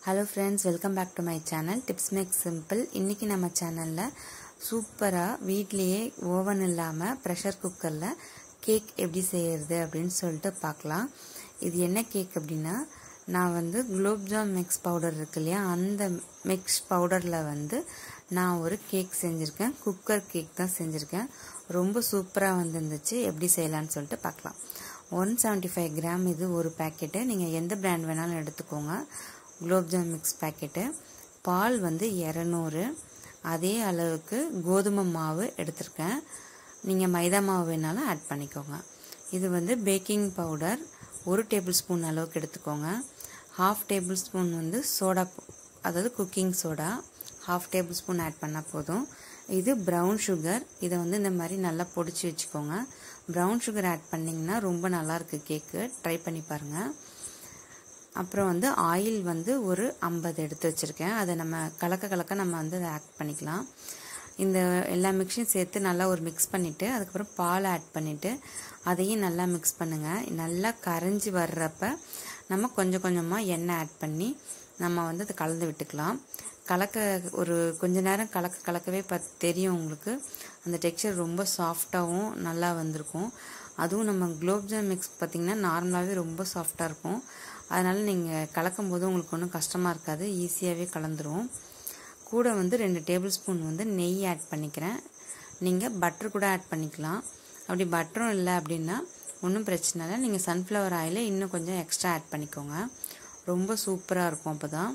hello friends welcome back to my channel tips make simple இன்றைக்கி நம்ம சேனலில் சூப்பராக வீட்லேயே ஓவன் இல்லாமல் ப்ரெஷர் குக்கரில் கேக் எப்படி செய்கிறது அப்படின்னு சொல்லிட்டு பார்க்கலாம் இது என்ன கேக் அப்படின்னா நான் வந்து குலோப்ஜாம் மிக்ஸ் பவுடர் இருக்கு இல்லையா அந்த மிக்ஸ் பவுடரில் வந்து நான் ஒரு கேக் செஞ்சுருக்கேன் குக்கர் கேக் தான் செஞ்சுருக்கேன் ரொம்ப சூப்பராக வந்துருந்துச்சு எப்படி செய்யலான்னு சொல்லிட்டு பார்க்கலாம் ஒன் செவன்ட்டி ஃபைவ் கிராம் இது ஒரு பேக்கெட்டு நீங்கள் எந்த பிராண்ட் வேணாலும் எடுத்துக்கோங்க குலோப்ஜாம் மிக்ஸ் பேக்கெட்டு பால் வந்து இரநூறு அதே அளவுக்கு கோதுமை மாவு எடுத்திருக்கேன் நீங்கள் மைதா மாவு வேணாலும் ஆட் பண்ணிக்கோங்க இது வந்து பேக்கிங் பவுடர் ஒரு டேபிள் ஸ்பூன் அளவுக்கு எடுத்துக்கோங்க ஹாஃப் டேபிள் ஸ்பூன் வந்து சோடா அதாவது cooking soda half table spoon add பண்ணால் போதும் இது ப்ரௌன் சுகர் இதை வந்து இந்த மாதிரி நல்லா பொடிச்சு வச்சுக்கோங்க ப்ரௌன் சுகர் ஆட் பண்ணிங்கன்னா ரொம்ப நல்லாயிருக்கு கேக்கு ட்ரை பண்ணி பாருங்கள் அப்புறம் வந்து ஆயில் வந்து ஒரு ஐம்பது எடுத்து வச்சுருக்கேன் அதை நம்ம கலக்க கலக்க நம்ம வந்து அதை ஆட் பண்ணிக்கலாம் இந்த எல்லா மிக்ஸையும் சேர்த்து நல்லா ஒரு மிக்ஸ் பண்ணிவிட்டு அதுக்கப்புறம் பால் ஆட் பண்ணிவிட்டு அதையும் நல்லா மிக்ஸ் பண்ணுங்கள் நல்லா கரைஞ்சி வர்றப்ப நம்ம கொஞ்சம் கொஞ்சமாக எண்ணெய் ஆட் பண்ணி நம்ம வந்து அதை கலந்து விட்டுக்கலாம் கலக்க ஒரு கொஞ்ச நேரம் கலக்க கலக்கவே ப தெரியும் உங்களுக்கு அந்த டெக்ஸ்சர் ரொம்ப சாஃப்டாகவும் நல்லா வந்திருக்கும் அதுவும் நம்ம குலோப்ஜாம் மிக்ஸ் பார்த்திங்கன்னா நார்மலாகவே ரொம்ப சாஃப்டாக இருக்கும் அதனால் நீங்கள் கலக்கும் போது உங்களுக்கு ஒன்றும் கஷ்டமாக இருக்காது ஈஸியாகவே கலந்துரும் கூட வந்து ரெண்டு டேபிள் ஸ்பூன் வந்து நெய் ஆட் பண்ணிக்கிறேன் நீங்கள் பட்டர் கூட ஆட் பண்ணிக்கலாம் அப்படி பட்டரும் இல்லை அப்படின்னா ஒன்றும் பிரச்சனை இல்லை நீங்கள் சன்ஃப்ளவர் ஆயிலை இன்னும் கொஞ்சம் எக்ஸ்ட்ரா ஆட் பண்ணிக்கோங்க ரொம்ப சூப்பராக இருக்கும் அப்போ தான்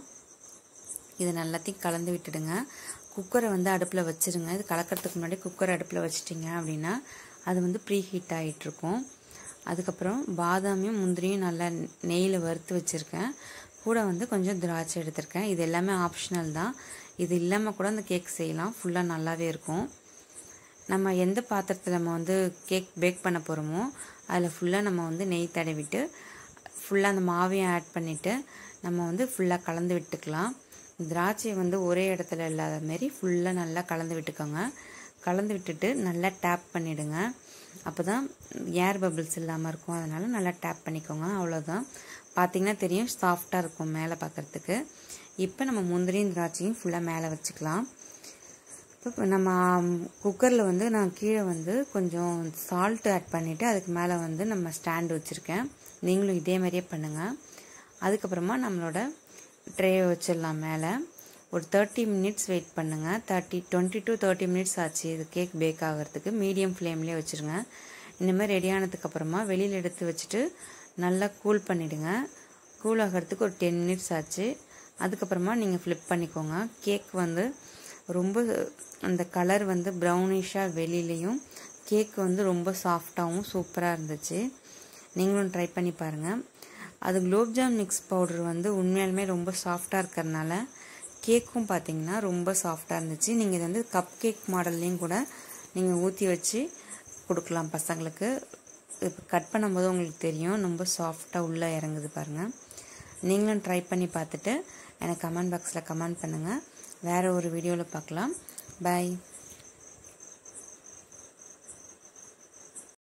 இதை நல்லாத்தையும் கலந்து விட்டுடுங்க குக்கரை வந்து அடுப்பில் வச்சுருங்க இது கலக்கிறதுக்கு முன்னாடி குக்கர் அடுப்பில் வச்சிட்டிங்க அப்படின்னா அது வந்து ப்ரீ ஹீட் ஆகிட்டுருக்கும் அதுக்கப்புறம் பாதாமியும் முந்திரியும் நல்லா நெய்யில் வறுத்து வச்சுருக்கேன் கூட வந்து கொஞ்சம் திராட்சை எடுத்திருக்கேன் இது எல்லாமே ஆப்ஷனல் தான் இது இல்லாமல் கூட அந்த கேக் செய்யலாம் ஃபுல்லாக நல்லாவே இருக்கும் நம்ம எந்த பாத்திரத்தில் நம்ம வந்து கேக் பேக் பண்ண போகிறோமோ அதில் ஃபுல்லாக நம்ம வந்து நெய் தடவிட்டு ஃபுல்லாக அந்த மாவையும் ஆட் பண்ணிவிட்டு நம்ம வந்து ஃபுல்லாக கலந்து விட்டுக்கலாம் திராட்சை வந்து ஒரே இடத்துல இல்லாத மாரி ஃபுல்லாக நல்லா கலந்து விட்டுக்கோங்க கலந்து விட்டுட்டு நல்லா டேப் பண்ணிவிடுங்க அப்போ தான் ஏர் பபிள்ஸ் இல்லாமல் இருக்கும் அதனால் நல்லா டேப் பண்ணிக்கோங்க அவ்வளோதான் பார்த்திங்கன்னா தெரியும் சாஃப்டாக இருக்கும் மேலே பார்க்குறதுக்கு இப்போ நம்ம முந்திரியும் திராட்சையும் ஃபுல்லாக மேலே வச்சுக்கலாம் இப்போ நம்ம குக்கரில் வந்து நான் கீழே வந்து கொஞ்சம் சால்ட்டு ஆட் பண்ணிவிட்டு அதுக்கு மேலே வந்து நம்ம ஸ்டாண்டு வச்சுருக்கேன் நீங்களும் இதே மாதிரியே பண்ணுங்கள் அதுக்கப்புறமா நம்மளோட ட்ரே வச்சிடலாம் மேலே ஒரு தேர்ட்டி மினிட்ஸ் வெயிட் பண்ணுங்கள் thirty twenty to thirty minutes ஆச்சு இது கேக் பேக் ஆகிறதுக்கு மீடியம் ஃப்ளேம்லேயே வச்சுருங்க இந்தமாதிரி ரெடி ஆனதுக்கப்புறமா வெளியில் எடுத்து வச்சுட்டு நல்லா கூல் பண்ணிவிடுங்க கூல் ஆகிறதுக்கு ஒரு டென் மினிட்ஸ் ஆச்சு அதுக்கப்புறமா நீங்கள் ஃப்ளிப் பண்ணிக்கோங்க கேக் வந்து ரொம்ப அந்த கலர் வந்து ப்ரௌனிஷாக வெளியிலையும் கேக் வந்து ரொம்ப சாஃப்டாகவும் சூப்பராக இருந்துச்சு நீங்களும் ட்ரை பண்ணி பாருங்கள் அது குலோப்ஜாம் மிக்ஸ் பவுடர் வந்து உண்மையாலுமே ரொம்ப சாஃப்டாக இருக்கிறதுனால கேக்கும் பார்த்தீங்கன்னா ரொம்ப சாஃப்டாக இருந்துச்சு நீங்கள் இது வந்து கப் கேக் மாடல்லையும் கூட நீங்கள் ஊற்றி வச்சு கொடுக்கலாம் பசங்களுக்கு இப்போ கட் பண்ணும்போது உங்களுக்கு தெரியும் ரொம்ப சாஃப்டாக உள்ளே இறங்குது பாருங்கள் நீங்களும் ட்ரை பண்ணி பார்த்துட்டு எனக்கு கமெண்ட் பாக்ஸில் கமெண்ட் பண்ணுங்கள் வேறு ஒரு வீடியோவில் பார்க்கலாம் பாய்